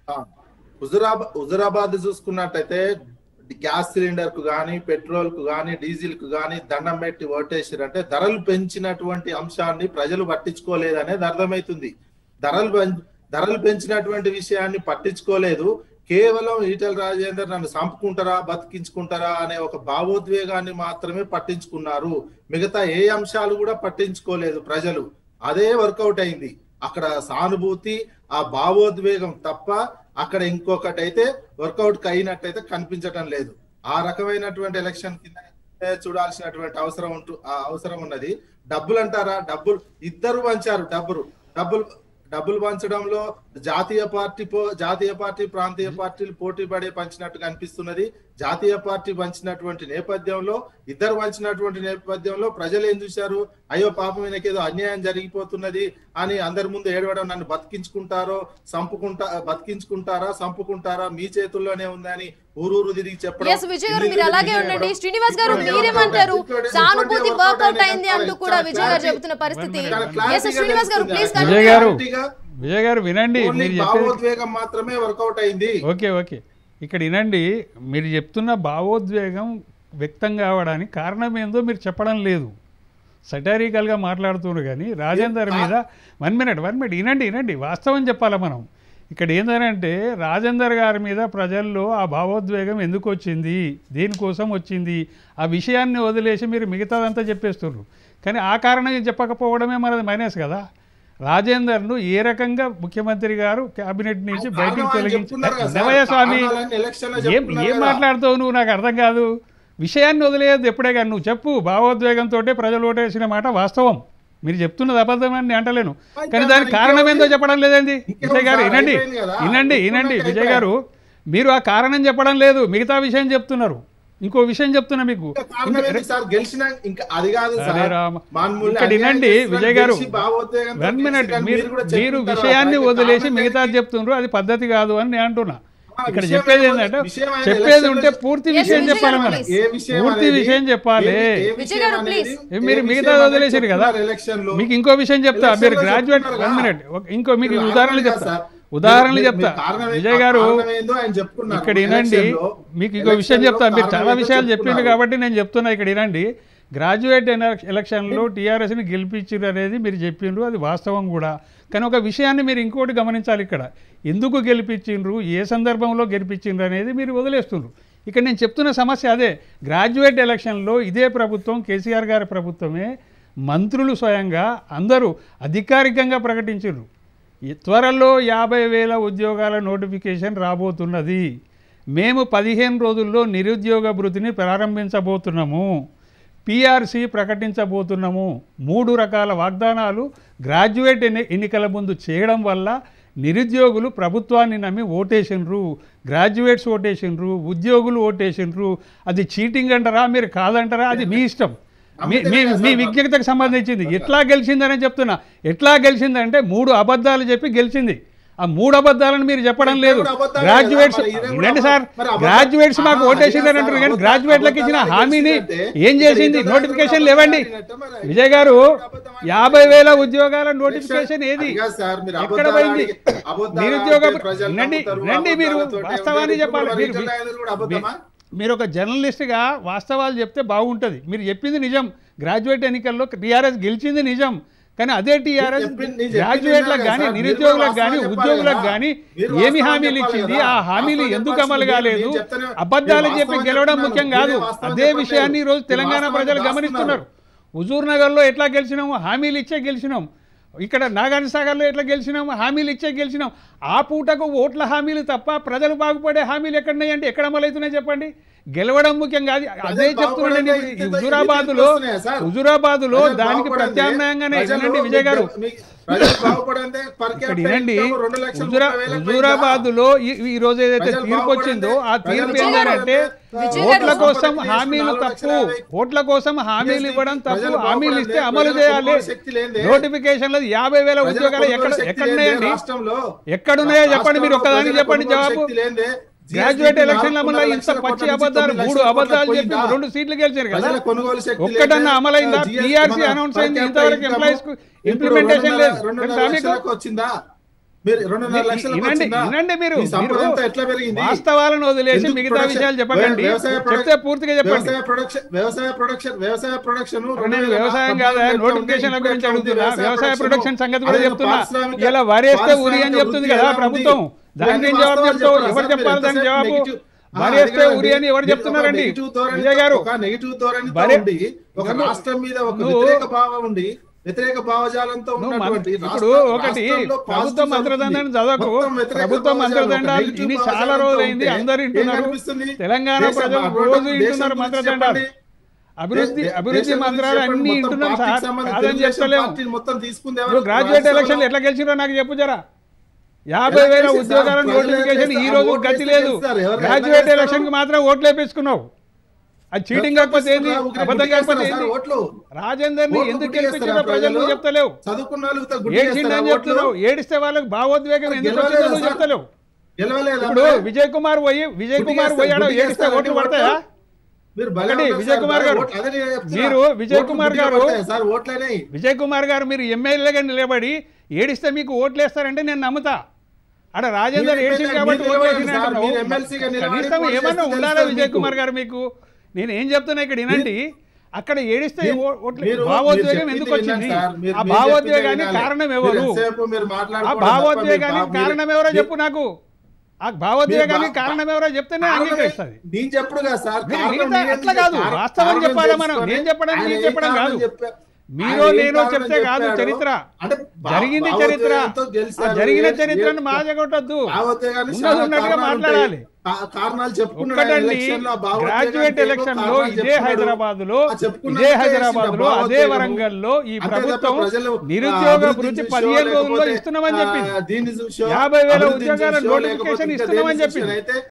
ఆ, హుజురాబాద్ హుజురాబాద్ చూసుకున్నట్టయితే gas cylinder కు గానీ పెట్రోల్ కు గానీ డీజిల్ కు గానీ దండం పెట్టి ఓటేసారు అంటే ధరలు పెంచినటువంటి అంశాన్ని ప్రజలు పట్టించుకోలేదనేది అర్థమవుతుంది ధరలు పెం- ధరలు పెంచినటువంటి విషయాన్ని పట్టించుకోలేదు కేవలం ఈటల రాజేందర్ నన్ను చంపుకుంటారా బతికించుకుంటారా అనే ఒక భావోద్వేగాన్ని మాత్రమే పట్టించుకున్నారు మిగతా ఏ అంశాలు కూడా పట్టించుకోలేదు ప్రజలు అదే వర్కౌట్ అయింది అక్కడ సానుభూతి ఆ భావోద్వేగం తప్ప అక్కడ ఇంకొకటి అయితే వర్కౌట్ అయినట్టయితే కనిపించటం లేదు ఆ రకమైనటువంటి ఎలక్షన్ కింద చూడాల్సినటువంటి అవసరం ఉంటు ఆ అవసరం ఉన్నది డబ్బులు అంటారా డబ్బులు ఇద్దరు పంచారు డబ్బులు డబ్బులు డబ్బులు పంచడంలో జాతీయ పార్టీ పో జాతీయ పార్టీ ప్రాంతీయ పార్టీలు పోటీ పడే పంచినట్టు కనిపిస్తున్నది జాతీయ పార్టీ పంచినటువంటి నేపథ్యంలో ఇద్దరు పంచినటువంటి నేపథ్యంలో ప్రజలు ఏం చూశారు అయ్యో పాపం ఈయనకేదో అన్యాయం జరిగిపోతున్నది అని అందరి ముందు ఏడవడం నన్ను బతికించుకుంటారో సంపుకుంటా బతికించుకుంటారా సంపుకుంటారా మీ చేతుల్లోనే ఉందని ఊరూరు తిరిగి చెప్పడం ఎస్ విజయ్ గారు మీరు అలాగే ఉండండి శ్రీనివాస్ గారు మీరేమంటారు సానుభూతి వర్కౌట్ అయింది అంటూ కూడా విజయ్ గారు చెబుతున్న పరిస్థితి ఎస్ శ్రీనివాస్ గారు ప్లీజ్ విజయ్ గారు విజయ్ గారు వినండి ఓన్లీ మీరు చెప్పేది భావోద్వేగం మాత్రమే వర్కౌట్ అయింది ఓకే ఓకే ఇక్కడ వినండి మీరు చెప్తున్న భావోద్వేగం వ్యక్తం కావడానికి కారణం ఏందో మీరు చెప్పడం లేదు సటారికల్గా మాట్లాడుతున్నారు కానీ రాజేందర్ మీద వన్ మినిట్ వన్ మినిట్ వినండి వినండి వాస్తవం చెప్పాలి మనం ఇక్కడ ఏంటంటే రాజేందర్ గారి మీద ప్రజల్లో ఆ భావోద్వేగం ఎందుకు వచ్చింది దేనికోసం వచ్చింది ఆ విషయాన్ని వదిలేసి మీరు మిగతాదంతా చెప్పేస్తున్నారు కానీ ఆ కారణం చెప్పకపోవడమే మనది మైనస్ కదా రాజేందర్ను ఏ రకంగా ముఖ్యమంత్రి గారు కేబినెట్ నుంచి బయటికి కారణం ఆయన తొలగించి చెప్తున్నారు కదా సార్. నవయ్య స్వామి కారణాలని election లో ఏం చెప్తున్నారు ఏం కదా. మాట్లాడుతావు నువ్వు నాకు అర్థం కాదు విషయాన్ని వదిలేదు ఎప్పుడే కానీ నువ్వు చెప్పు భావోద్వేగంతో ప్రజలు ఓటేసిన మాట వాస్తవం మీరు చెప్తున్నది అబద్ధం అని నేను అంటలేను కానీ దానికి కారణం ఏందో చెప్పడం లేదండి విజయ్ గారు వినండి అయిపోయింది కదా. వినండి వినండి అయిపోయింది విజయ్ గారు మీరు ఆ కారణం చెప్పడం లేదు మిగతా విషయం చెప్తున్నారు ఇంకో విషయం చెప్తున్నా మీకు ఇంకా కారణం ఏంటి సార్ గెలిచిన ఇంకా అది కాదు అరే సార్ రామ. మాన్మూల్య ఇక్కడ అన్యాయం వినండి చేసిన విజయ్ గారు గెలిచి భావోద్వేగంతో వన్ మినిట్ గెలిచి మీరు కూడా మీరు చెప్పిన విషయాన్ని తర్వాత వదిలేసి కారణం మిగతా ఏంటి? చెప్తున్నారు అది పద్ధతి కాదు అని నేను అంటున్నా ఆ, ఇక్కడ విషయం చెప్పేది ఏమో- ఏంటంటే విషయం ఆయన చెప్పేది ఎలక్షన్లో ఉంటే పూర్తి Yes, విషయం విజయ్ చెప్పాలి గారు, మనం please. ఏ విషయం పూర్తి అనేది- విషయం చెప్పాలి ఏ- ఏ విజయ్ విషయం గారు, అనేది- please. ఏ మీరు విషయం మిగతా అనేది వదిలేసారు కదా చెప్తున్నారు election లో. మీకు ఇంకో విషయం చెప్తా Election మీరు లో గ్రాడ్యుయేట్ చెప్తున్నారు వన్ కదా. మినిట్ ఇంకో మీకు మీరు ఉదాహరణలు ఆగండి చెప్తా సార్. ఉదాహరణలు మీరు- చెప్తా మీరు కారణం ఏ- విజయ్ గారు కారణం ఏందో ఆయన చెప్తున్నారు. ఇక్కడ వినండి Election లో- మీకు ఇంకో విషయం election లో చెప్తా మీరు కారణం చాలా ఏందో విషయాలు చెప్పిండు చెప్తున్నారు. కాబట్టి నేను చెప్తున్నా ఇక్కడ వినండి గ్రాడ్యుయేట్ ఎల- ఎలక్షన్లో టీఆర్ఎస్ని గెలిపించారు అనేది మీరు చెప్పిండ్రు అది వాస్తవం కూడా కానీ ఒక విషయాన్ని మీరు ఇంకోటి గమనించాలి ఇక్కడ ఎందుకు గెలిపించిండ్రు ఏ సందర్భంలో గెలిపించిండ్రు అనేది మీరు వదిలేస్తుండ్రు ఇక్కడ నేను చెప్తున్న సమస్య అదే గ్రాడ్యుయేట్ ఎలక్షన్లో ఇదే ప్రభుత్వం కేసీఆర్ గారి ప్రభుత్వమే మంత్రులు స్వయంగా అందరూ అధికారికంగా ప్రకటించారు ఈ త్వరలో యాభై వేల ఉద్యోగాల నోటిఫికేషన్ రాబోతున్నది మేము పదిహేను రోజుల్లో నిరుద్యోగ భృతిని ప్రారంభించబోతున్నాము పిఆర్సి ప్రకటించబోతున్నాము మూడు రకాల వాగ్దానాలు గ్రాడ్యుయేట్ ఎన్ని ఎన్నికల ముందు చేయడం వల్ల నిరుద్యోగులు ప్రభుత్వాన్ని నమ్మి ఓటేసిండ్రు గ్రాడ్యుయేట్స్ ఓటేసిండ్రు ఉద్యోగులు ఓటేసిండ్రు అది చీటింగ్ అంటారా మీరు కాదంటారా అది మీ ఇష్టం మీ మీ మీ విజ్ఞతకు సంబంధించింది ఎట్లా గెలిచిందని చెప్తున్నా ఎట్లా గెలిచిందంటే మూడు అబద్ధాలు చెప్పి గెలిచింది ఆ మూడు అబద్ధాలను మీరు చెప్పడం లేదు మూడు అబద్ధాలే గ్రాడ్యుయేట్స్ కదా, మరి ఇదే కూడా వినండి సార్ మరి అబద్ధం- గ్రాడ్యుయేట్స్ మాకు ఆ, ఓటేసిందని అదే అంటారు సార్, కానీ అబద్ధం- గ్రాడ్యుయేట్లకు ఇచ్చిన అబద్ధాలు హామీని గెలిచిందంటే ఏం చేసింది మరి నోటిఫికేషన్ ఇతరులు లేవండి అబద్ధాలు మరి విజయ్ గారు యాభై వేల ఉద్యోగాల నోటిఫికేషన్ ఏది అది కాదు సార్, మీరు ఎక్కడ అబద్ధాలు పోయింది ఆడి- అబద్ధాలు నిరుద్యోగ ఆడితే ప్రజలు వినండి నమ్ముతారు, వినండి మీరు అబద్ధాలతోటే వాస్తవాన్ని ఉండేది. చెప్పాలి ఇప్పుడు మీరు మరి ఇతరులు కూడా అబద్ధమా? మీరు ఒక జర్నలిస్ట్గా వాస్తవాలు చెప్తే బాగుంటుంది మీరు చెప్పింది నిజం గ్రాడ్యుయేట్ ఎన్నికల్లో టీఆర్ఎస్ గెలిచింది నిజం కానీ అదే టీఆర్ఎస్ చెప్పింది- నేను చెప్పింది గ్రాడ్యుయేట్లకు నిజమే కానీ సార్. మీరు నిరుద్యోగులకు వాస్తవం కానీ చెప్పాలి ఉద్యోగులకు కదా. కానీ మీరు ఏమి వాస్తవం హామీలు చెప్పాలి ఇచ్చింది కదా. ఆ హామీలు వాస్తవం ఎందుకు చెప్పాల్సింది అమలు మీరు- కాలేదు నేను చెప్తానే- అబద్ధాలు నేను చెప్పి వాస్తవం గెలవడం చెప్తున్నాను. ముఖ్యం కాదు మీరే వాస్తవం అదే చెప్పట్లేదు. విషయాన్ని ఈ రోజు మీరు తెలంగాణ వాస్తవాన్ని ప్రజలు రాస్తున్నారు. గమనిస్తున్నారు హుజూర్ నగర్లో ఎట్లా గెలిచినాము హామీలు ఇచ్చే గెలిచినాం ఇక్కడ నాగార్జున సాగర్లో ఎట్లా గెలిచినాము హామీలు ఇచ్చే గెలిచినాం ఆ పూటకు ఓట్ల హామీలు తప్ప ప్రజలు బాగుపడే హామీలు ఎక్కడున్నాయండి ఎక్కడ అమలవుతున్నాయి చెప్పండి గెలవడం ముఖ్యం కాదు అదే చెప్తున్నానండి బాగుపడండి. ఇది- ఇది హుజురాబాద్లో వస్తున్నాయా సార్? హుజురాబాద్లో ప్రజలు దానికి బాగుపడండి. ప్రత్యామ్నాయంగానే ప్రజలు వినండి విజయ్ గారు మీ- ప్రజలు బాగుపడండి. per ఇక్కడ capita వినండి income రెండు లక్షల హుజురా ముప్పై వేలకు హుజూరాబాద్లో ఈ ఈ రోజు ఏదైతే ప్రజలు తీర్పు వచ్చిందో ఆ బాగుపడండి. తీర్పు ప్రజలు ఏంటంటే విజయ్ గారు ఓట్ల కోసం సంపద హామీలు నాలుగు తప్పు లక్షల యాభై. ఓట్ల కోసం హామీలు PSC ఇవ్వడం తప్పు ప్రజలు హామీలు ఇస్తే బాగుపడండి. అమలు ప్రజల చేయాలి కొనుగోలు శక్తి లేనిదే. నోటిఫికేషన్లు యాభై వేల ప్రజల ఉద్యోగాలు కొనుగోలు ఎక్కడ శక్తి ఎక్కడున్నాయండి లేనిదే రాష్ట్రంలో ఎక్కడున్నాయో చెప్పండి మీరు రాష్ట్రంలో ఒక్కదానికి ప్రజల చెప్పండి కొనుగోలు జవాబు శక్తి లేనిదే గ్రాడ్యుయేట్ GST ఎలక్షన్ల వల్ల నాలుగున్నర ఇంత లక్షల పచ్చి కోట్ల అబద్ధాలు నుంచి మూడు తొమ్మిది అబద్ధాలు లక్షల చెప్పి కోట్ల రెండు సీట్లు గెలిచారు కదా ప్రజల కొనుగోలు శక్తి ఒక్కటన్నా లేనిదే, అమలైందా GST టీఆర్సీ మన అనౌన్స్ per అయింది capita ఇంతవరకు income ఎంప్లాయీస్ ఇప్పుడు ఇంప్లిమెంటేషన్ రెండున్నర- లేదు రెండున్నర తెలుసా మీకు లక్షలకు వచ్చిందా మీరు రెండున్నర మీ- లక్షలకు వినండి వచ్చిందా? వినండి మీరు మీ సంపద మీరు అంతా ఎట్లా పెరిగింది వాస్తవాలను వదిలేసి ఎందుకు మిగతా ప్రొడక్షన్- విషయాలు చెప్పకండి వ్యవసాయ చెప్తే ప్రొడక్షన్- పూర్తిగా చెప్పండి వ్యవసాయ ప్రొడక్షన్ వ్యవసాయ ప్రొడక్షన్ వ్యవసాయ ప్రొడక్షన్ నేను వ్యవసాయం కాదా నోటిఫికేషన్ల గురించి అడుగుతున్నా వ్యవసాయ ప్రొడక్షన్ సంగతి కూడా చెప్తున్నా ఇలా వరేస్తే ఉరి అని చెప్తుంది కదా ప్రభుత్వం దానికి ఏం జవాబు చెప్తావు ఎవరు చెప్పాలి దానికి జవాబు వరేస్తే ఉరి అని ఎవరు చెప్తున్నారండి విజయ్ గారు ఒక నెగిటివ్ ధోరణితో వరే- ఉండి ఒక నువ్వు- రాష్ట్రం మీద ఒక నువ్వు- వ్యతిరేక భావం ఉండి వ్యతిరేక భావజాలంతో నువ్వు ఉన్నటువంటి మన- ఇప్పుడు రాష్ట్ర- ఒకటి రాష్ట్రంలో ప్రభుత్వ positive మంత్రదండాన్ని జరుగుతుంది. చదవకు మొత్తం వ్యతిరేక ప్రభుత్వ భావజాలం, మంత్రదండాలు negative ఇని చాలా భావజాలంతో రోజులైంది ఉంటే అందరు ఏం వింటున్నారు కనిపిస్తుంది? తెలంగాణ దేశం- ప్రజలు అటువంటి రోజు దేశం వింటున్నారు గురించి మంత్రదండాలు చెప్పండి. అభివృద్ధి దే- అభివృద్ధి దేశం గురించి మంత్రాలు చెప్పండి. అన్ని మొత్తం వింటున్నాం పార్టీకి సార్ సంబంధించి కాదని తెలుగుదేశం చెప్తలేము పార్టీని మొత్తం తీసుకుంది ఎవరు? ఇప్పుడు గ్రాడ్యుయేట్ రాష్ట్రంలో- ఎలక్షన్లు ఎట్లా గెలిచిరో నాకు చెప్పు జరా యాభై వేల చేసి ఉద్యోగాల సార్, నోటిఫికేషన్ ప్రజలు ఈ రోజు ఓట్లు గతి వేస్తే లేదు గెలుస్తారు. ఎవరు గ్రాడ్యుయేట్ ఎట్లా ఎలక్షన్ కి మాత్రం ఓట్లు వేపించుకున్నావు అది చీటింగ్ కాకపోతే ఏంది ఊరికే అబద్ధం గుడ్డి కాకపోతే చేస్తారా ఏంది సార్ ఓట్లు? రాజేందర్ ని ఓట్లు ఎందుకు గుడ్డి గెలిపించారో చేస్తారా ప్రజలు ప్రజలు? చెప్తలేవు చదువుకున్న వాళ్ళు ఇంత గుడ్డి ఏడ్చిండని చేస్తారా ఓట్లు? చెప్తున్నావు ఏడిస్తే వాళ్ళకి భావోద్వేగం ఎందుకు గెలవలేదా వచ్చిందో నువ్వు సార్? చెప్తలేవు గెలవలేదా ఇప్పుడు మరి? విజయ్ కుమార్ పోయి విజయ్ గుడ్డి కుమార్ చేస్తారు, పోయాడో గుడ్డి ఏడిస్తే చేస్తారు ఓట్లు అంటే పడతాయా మీరు భలే ఒకటి ఉన్నారు విజయ్ సార్, కుమార్ భలే గారు. ఓట్లు- అదే నేను చెప్తున్నా. మీరు విజయ్ ఓట్లు కుమార్ గుడ్డిగా గారు- పడతాయా సార్ ఓట్లనే విజయ్ కుమార్ గారు మీరు ఎమ్మెల్యేగా నిలబడి ఏడిస్తే మీకు ఓట్లు వేస్తారంటే నేను నమ్ముతా అక్కడ రాజేందర్ మీరు ఏడ్చింది ఎమ్మెల్యే- కాబట్టి మీరు ఓట్లు నిలబడండి వేసింది సార్, అంటున్నావు. మీరు ఎమ్మెల్సీగా నిలబడి కనీసం పోటీ ఏమన్నా చేస్తే ఉండాలా తెలుస్తుంది విజయ్ మీకు. కుమార్ గారు మీకు నేను ఏం చెప్తున్నా ఇక్కడ వినండి అక్కడ ఏడిస్తే మీరు- ఓ- ఓట్లు మీరు- భావోద్వేగం మీరు ఎందుకు చెప్పింది వచ్చింది వినండి సార్, మీరు- ఆ మీరు భావోద్వేగానికి చెప్పింది కారణం వినాలి. ఎవరు మీరు ఎంతసేపు మీరు ఆ మాట్లాడుకోవడం తప్ప భావోద్వేగానికి మీరు- కారణం ఎవరో మీరు- చెప్పు నాకు ఆ భావోద్వేగానికి మీరు- కారణం ఎవరో చెప్తేనే కారణమే- అంగీకరిస్తుంది నేను చెప్పుడు కదా సార్ మీరు కారణం మిగతా మీరే అట్లా కాదు. కారణం- వాస్తవం కారణం చెప్పాలా మనం? తెలుసుకొని నేను చెప్పడం, ఆయన మీరు ఏ చెప్పడం కారణం కాదు. చెప్పా- మీరు ఆయన ఏ నేను కారణం చెప్తే కాదు చెప్పాడో, చరిత్ర అంటే భా- జరిగింది చరిత్ర భావోద్వేగంతో ఆ గెలిచారు. జరిగిన ఏ- చరిత్రను ఏ- మాజగొట్టద్దు భావోద్వేగానికి ఉన్నది చాలా ఉన్నట్టుగా కారణాలు మాట్లాడాలి. ఉంటాయి. కా- కారణాలు చెప్పుకున్నాడు ఆయన ఒక్కటండి ఎలక్షన్లో, ఆ భావోద్వేగానికి గ్రాడ్యుయేట్ ఏవో ఎలక్షన్ లో కారణాలు ఇదే చెప్పుకున్నాడు. హైదరాబాద్ లో ఆ చెప్పుకున్నాకే ఇదే చేసిండు హైదరాబాద్ లో అదే భావోద్వేగము. వరంగల్ లో ఈ అంతే తప్ప ప్రభుత్వం ప్రజలు, నిరుద్యోగ అభివృద్ధి వృత్తి చూసో పదిహేను రోజుల్లో లేకపోతే, ఇస్తున్నామని ఆ, చెప్పింది దీన్ని చూసో, యాభై వేల అభివృద్ధిని ఉద్యోగాల చూసో నోటిఫికేషన్ లేకపోతే ఇంకా ఇస్తున్నామని దేన్ని చూసో చెప్పింది అయితే